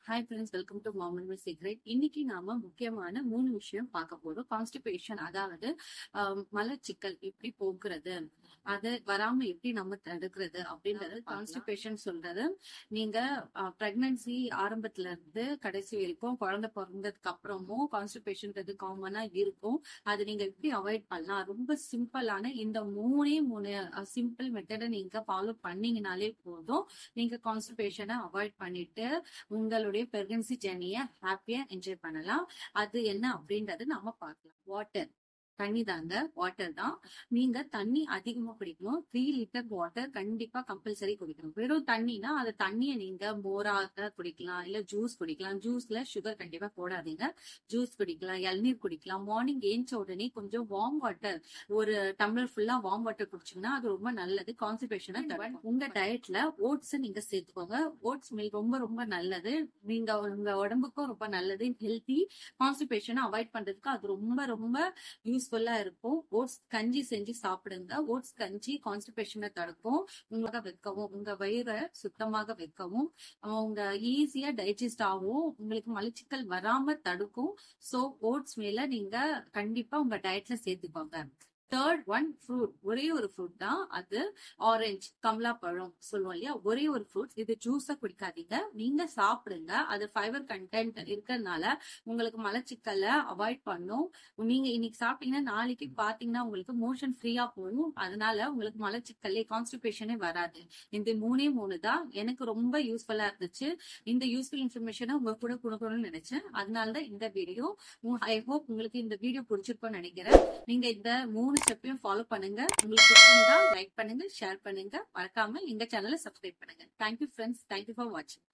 hi friends welcome to Maman secret இன்னைக்கு நாம முக்கியமான மூணு விஷயம் பார்க்க போறோம் கான்ஸ்டிபேஷன் அதாவது ஆம், மலச்சிக்கல் எப்படி போக்குறது அது வராம எப்படி நம்ம தடுக்கிறது அப்படின்றது கான்ஸ்டிபேஷன் சொல்றது நீங்க பிரெக்னன்சி ஆரம்பத்துல இருந்து கடைசி வரைக்கும் குழந்தை பிறந்ததுக்கு அப்புறமும் கான்ஸ்டிபேஷன்ன்றது காமனா இருக்கும் அது நீங்க எப்படி அவாய்ட் பண்ணலாம் ரொம்ப சிம்பிளான இந்த மூணே மூணு சிம்பிள் மெத்தடை நீங்க ஃபாலோ பண்ணீங்கனாலே போதும் நீங்க கான்ஸ்டிபேஷனை அவாய்ட் பண்ணிட்டு உங்களுடைய பிரெக்னன்சி ஜேர்னியை ஹாப்பியா என்ஜாய் பண்ணலாம் அது என்ன அப்படின்றது நாம பார்க்கலாம் வாட்டர் தண்ணி தாங்க வாட்டர் தான் நீங்க தண்ணி அதிகமா குடிக்கணும் த்ரீ லிட்டர் வாட்டர் கண்டிப்பா கம்பல்சரி குடிக்கணும் வெறும் தண்ணினா அந்த தண்ணியை நீங்க மோராக குடிக்கலாம் இல்ல ஜூஸ் குடிக்கலாம் ஜூஸ்ல சுகர் கண்டிப்பா போடாதீங்க ஜூஸ் குடிக்கலாம் இளநீர் குடிக்கலாம் மார்னிங் ஏஞ்ச உடனே கொஞ்சம் வார்ம் வாட்டர் ஒரு டம்ளர் ஃபுல்லா வார்ம் வாட்டர் குடிச்சீங்கன்னா அது ரொம்ப நல்லது கான்ஸ்டிபேஷனை உங்க டயட்ல ஓட்ஸ் நீங்க சேர்த்துக்கோங்க ஓட்ஸ் மில் ரொம்ப ரொம்ப நல்லது நீங்க உங்க உடம்புக்கும் ரொம்ப நல்லது ஹெல்த்தி கான்ஸ்டிபேஷனை அவாய்ட் பண்றதுக்கு அது ரொம்ப ரொம்ப யூஸ்ஃபுல்லா இருக்கும் ஓட்ஸ் கஞ்சி செஞ்சு சாப்பிடுங்க ஓட்ஸ் கஞ்சி கான்ஸ்டிபேஷனை தடுக்கும் உங்களை வைக்கவும் உங்க வயிறை சுத்தமாக வைக்கவும் உங்க ஈஸியா டைஜஸ்ட் ஆகும் உங்களுக்கு மலச்சிக்கல் வராம தடுக்கும் சோ ஓட்ஸ் மேல நீங்க கண்டிப்பா உங்க டயட்ல சேர்த்துக்கோங்க தேர்ட் ஒன் ஃப்ரூட் ஒரே ஒரு ஃப்ரூட் தான் அது ஆரஞ்சு கமலா பழம் சொல்லுவோம் இல்லையா ஒரே ஒரு ஃப்ரூட் இது ஜூஸா குடிக்காதீங்க நீங்க சாப்பிடுங்க அது ஃபைபர் கண்டென்ட் இருக்கிறதுனால உங்களுக்கு மலச்சிக்கலை அவாய்ட் பண்ணும் நீங்க இன்னைக்கு சாப்பிட்டீங்கன்னா நாளைக்கு பாத்தீங்கன்னா உங்களுக்கு மோஷன் ஃப்ரீயா போகும் அதனால உங்களுக்கு மலச்சிக்கல்லே கான்ஸ்டிபேஷனே வராது இந்த மூணே மூணு தான் எனக்கு ரொம்ப யூஸ்ஃபுல்லா இருந்துச்சு இந்த யூஸ்ஃபுல் இன்ஃபர்மேஷனை உங்க கூட கொடுக்கணும்னு நினைச்சேன் அதனாலதான் இந்த வீடியோ ஐ ஹோப் உங்களுக்கு இந்த வீடியோ பிடிச்சிருக்கும்னு நினைக்கிறேன் நீங்க இந்த மூணு ஸ்டெப்பையும் ஃபாலோ பண்ணுங்க உங்களுக்கு பிடிச்சிருந்தா லைக் பண்ணுங்க ஷேர் பண்ணுங்க மறக்காம எங்க சேனலை சப்ஸ்கிரைப் பண்ணுங்க தேங்க்யூ ஃப்ரெண்ட்ஸ் தேங்க்யூ ஃபார் வாட்சிங்